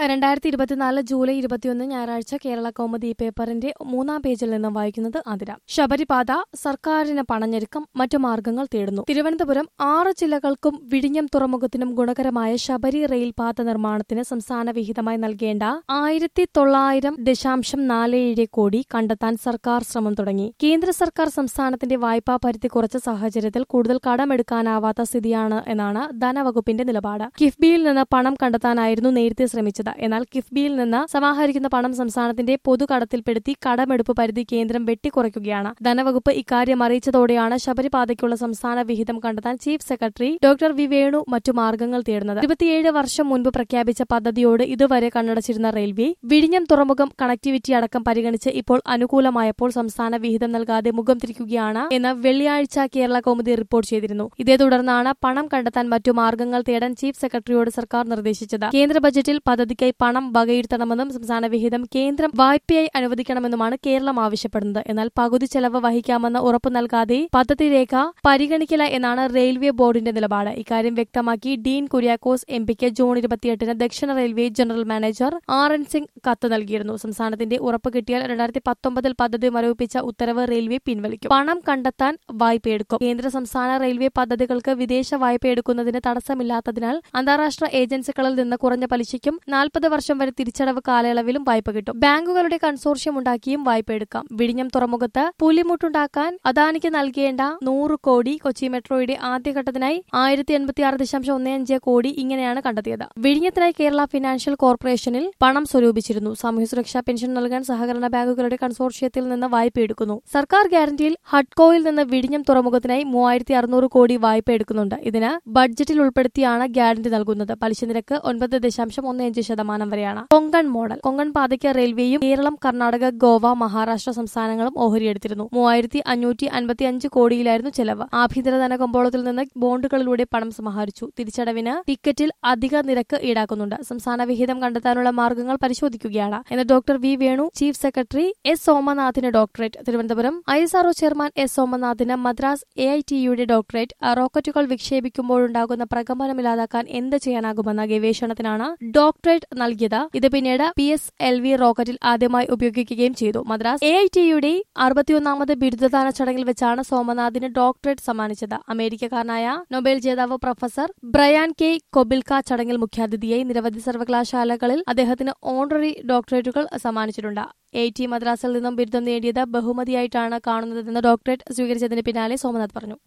രണ്ടായിരത്തി ഇരുപത്തിനാല് ജൂലൈ ഇരുപത്തിയൊന്ന് ഞായറാഴ്ച കേരള കൗമുദി പേപ്പറിന്റെ മൂന്നാം പേജിൽ നിന്ന് വായിക്കുന്നത് അതിര ശബരിപാത സർക്കാരിന് പണഞ്ഞെരുക്കം മറ്റു മാർഗങ്ങൾ തേടുന്നു തിരുവനന്തപുരം ആറ് ജില്ലകൾക്കും വിഴിഞ്ഞം തുറമുഖത്തിനും ഗുണകരമായ ശബരി റെയിൽപാത നിർമ്മാണത്തിന് സംസ്ഥാന വിഹിതമായി നൽകേണ്ട ആയിരത്തി തൊള്ളായിരം ദശാംശം നാല് ഏഴ് കോടി കണ്ടെത്താൻ സർക്കാർ ശ്രമം തുടങ്ങി കേന്ദ്ര സർക്കാർ സംസ്ഥാനത്തിന്റെ വായ്പാ പരിധി കുറച്ച സാഹചര്യത്തിൽ കൂടുതൽ കടമെടുക്കാനാവാത്ത സ്ഥിതിയാണ് എന്നാണ് ധനവകുപ്പിന്റെ നിലപാട് കിഫ്ബിയിൽ നിന്ന് പണം കണ്ടെത്താനായിരുന്നു നേരത്തെ ശ്രമിച്ചത് എന്നാൽ കിഫ്ബിയിൽ നിന്ന് സമാഹരിക്കുന്ന പണം സംസ്ഥാനത്തിന്റെ പൊതുകടത്തിൽപ്പെടുത്തി കടമെടുപ്പ് പരിധി കേന്ദ്രം വെട്ടിക്കുറയ്ക്കുകയാണ് ധനവകുപ്പ് ഇക്കാര്യം അറിയിച്ചതോടെയാണ് ശബരിപാതയ്ക്കുള്ള സംസ്ഥാന വിഹിതം കണ്ടെത്താൻ chief secretary doctor V Venu മറ്റു മാർഗങ്ങൾ തേടുന്നത് ഇരുപത്തിയേഴ് വർഷം മുൻപ് പ്രഖ്യാപിച്ച പദ്ധതിയോട് ഇതുവരെ കണ്ണടച്ചിരുന്ന റെയിൽവേ വിഴിഞ്ഞം തുറമുഖം കണക്ടിവിറ്റി അടക്കം പരിഗണിച്ച് ഇപ്പോൾ അനുകൂലമായപ്പോൾ സംസ്ഥാന വിഹിതം നൽകാതെ മുഖം തിരിക്കുകയാണ് എന്ന് വെള്ളിയാഴ്ച കേരള കൗമുദി റിപ്പോർട്ട് ചെയ്തിരുന്നു ഇതേ തുടർന്നാണ് പണം കണ്ടെത്താൻ മറ്റു മാർഗങ്ങൾ തേടാൻ ചീഫ് സെക്രട്ടറിയോട് സർക്കാർ നിർദ്ദേശിച്ചത് കേന്ദ്ര ബജറ്റിൽ പദ്ധതിക്കായി പണം വകയിരുത്തണമെന്നും സംസ്ഥാന വിഹിതം കേന്ദ്രം വായ്പയായി അനുവദിക്കണമെന്നുമാണ് കേരളം ആവശ്യപ്പെടുന്നത് എന്നാൽ പകുതി ചെലവ് വഹിക്കാമെന്ന് ഉറപ്പു നൽകാതെ പദ്ധതി രേഖ പരിഗണിക്കില്ല എന്നാണ് റെയിൽവേ ബോർഡിന്റെ നിലപാട് ഇക്കാര്യം വ്യക്തമാക്കി ഡീൻ കുര്യാക്കോസ് എം പിക്ക് ജൂൺ ഇരുപത്തിയെട്ടിന് ദക്ഷിണ railway general manager R N Singh കത്ത് നൽകിയിരുന്നു സംസ്ഥാനത്തിന്റെ ഉറപ്പ് കിട്ടിയാൽ രണ്ടായിരത്തി പത്തൊമ്പതിൽ പദ്ധതി മരവിപ്പിച്ച ഉത്തരവ് റെയിൽവേ പിൻവലിക്കും പണം കണ്ടെത്താൻ വായ്പയെടുക്കും കേന്ദ്ര സംസ്ഥാന റെയിൽവേ പദ്ധതികൾക്ക് വിദേശ വായ്പ എടുക്കുന്നതിന് തടസ്സമില്ലാത്തതിനാൽ അന്താരാഷ്ട്ര ഏജൻസികളിൽ നിന്ന് കുറഞ്ഞ പലിശയ്ക്കും നാൽപ്പത് വർഷം വരെ തിരിച്ചടവ് കാലയളവിലും വായ്പ കിട്ടും ബാങ്കുകളുടെ കൺസോർഷ്യം ഉണ്ടാക്കിയും വായ്പ എടുക്കാം വിഴിഞ്ഞം തുറമുഖത്ത് പുലിമുട്ടുണ്ടാക്കാൻ അദാനിക്ക് നൽകേണ്ട നൂറ് കോടി കൊച്ചി മെട്രോയുടെ ആദ്യഘട്ടത്തിനായി ആയിരത്തി എൺപത്തി ആറ് ദശാംശം ഒന്ന് അഞ്ച് കോടി ഇങ്ങനെയാണ് കണ്ടെത്തിയത് വിഴിഞ്ഞത്തിനായി കേരള ഫിനാൻഷ്യൽ കോർപ്പറേഷനിൽ പണം സ്വരൂപിച്ചിരുന്നു സാമൂഹ്യ സുരക്ഷാ പെൻഷൻ നൽകാൻ സഹകരണ ബാങ്കുകളുടെ കൺസോർഷ്യത്തിൽ നിന്ന് വായ്പ എടുക്കുന്നു സർക്കാർ ഗ്യാരണ്ടിയിൽ ഹഡ്കോയിൽ നിന്ന് വിഴിഞ്ഞം തുറമുഖത്തിനായി മൂവായിരത്തി അറുന്നൂറ് കോടി വായ്പ എടുക്കുന്നുണ്ട് ഇതിന് ബഡ്ജറ്റിൽ ഉൾപ്പെടുത്തിയാണ് ഗ്യാരണ്ടി നൽകുന്നത് പലിശ നിരക്ക് ഒൻപത് ദശാംശം ഒന്ന് അഞ്ച് ശതമാനം വരെയാണ് കൊങ്കൺ മോഡൽ കൊങ്കൺ പാതയ്ക്ക് റെയിൽവേയും കേരളം കർണാടക ഗോവ മഹാരാഷ്ട്ര സംസ്ഥാനങ്ങളും ഓഹരിയെടുത്തിരുന്നു മൂവായിരത്തി അഞ്ഞൂറ്റി അൻപത്തി അഞ്ച് കോടിയിലായിരുന്നു ചെലവ് ആഭ്യന്തര ധനകമ്പോളത്തിൽ നിന്ന് ബോണ്ടുകളിലൂടെ പണം സമാഹരിച്ചു തിരിച്ചടവിന് ടിക്കറ്റിൽ അധിക നിരക്ക് ഈടാക്കുന്നുണ്ട് സംസ്ഥാന വിഹിതം കണ്ടെത്താനുള്ള മാർഗങ്ങൾ പരിശോധിക്കുകയാണ് എന്ന് doctor V Venu chief secretary S സോമനാഥിന് doctorate Thiruvananthapuram I S R O chairman S സോമനാഥിന് മദ്രാസ് എ ഐ ടിയുടെ ഡോക്ടറേറ്റ് റോക്കറ്റുകൾ വിക്ഷേപിക്കുമ്പോഴുണ്ടാകുന്ന പ്രകമ്പനമില്ലാതാക്കാൻ എന്ത് ചെയ്യാനാകുമെന്ന ഗവേഷണത്തിനാണ് ഡോക്ടറേറ്റ് നൽകിയത് ഇത് പിന്നീട് പി എസ് എൽ വി റോക്കറ്റിൽ ആദ്യമായി ഉപയോഗിക്കുകയും ചെയ്തു മദ്രാസ് എ ഐ ടിയുടെ അറുപത്തിയൊന്നാമത് ബിരുദദാന ചടങ്ങിൽ വെച്ചാണ് സോമനാഥിന് ഡോക്ടറേറ്റ് സമ്മാനിച്ചത് അമേരിക്കക്കാരനായ നൊബേൽ ജേതാവ് പ്രൊഫസർ ബ്രയാൻ കെ കൊബിൽക്ക ചടങ്ങിൽ മുഖ്യാതിഥിയായി നിരവധി സർവകലാശാലകളിൽ അദ്ദേഹത്തിന് ഓണററി ഡോക്ടറേറ്റുകൾ സമ്മാനിച്ചിട്ടുണ്ട് എ ടി മദ്രാസിൽ നിന്നും ബിരുദം നേടിയത് ബഹുമതിയായിട്ടാണ് കാണുന്നതെന്ന് ഡോക്ടറേറ്റ് സ്വീകരിച്ചതിന് പിന്നാലെ സോമനാഥ് പറഞ്ഞു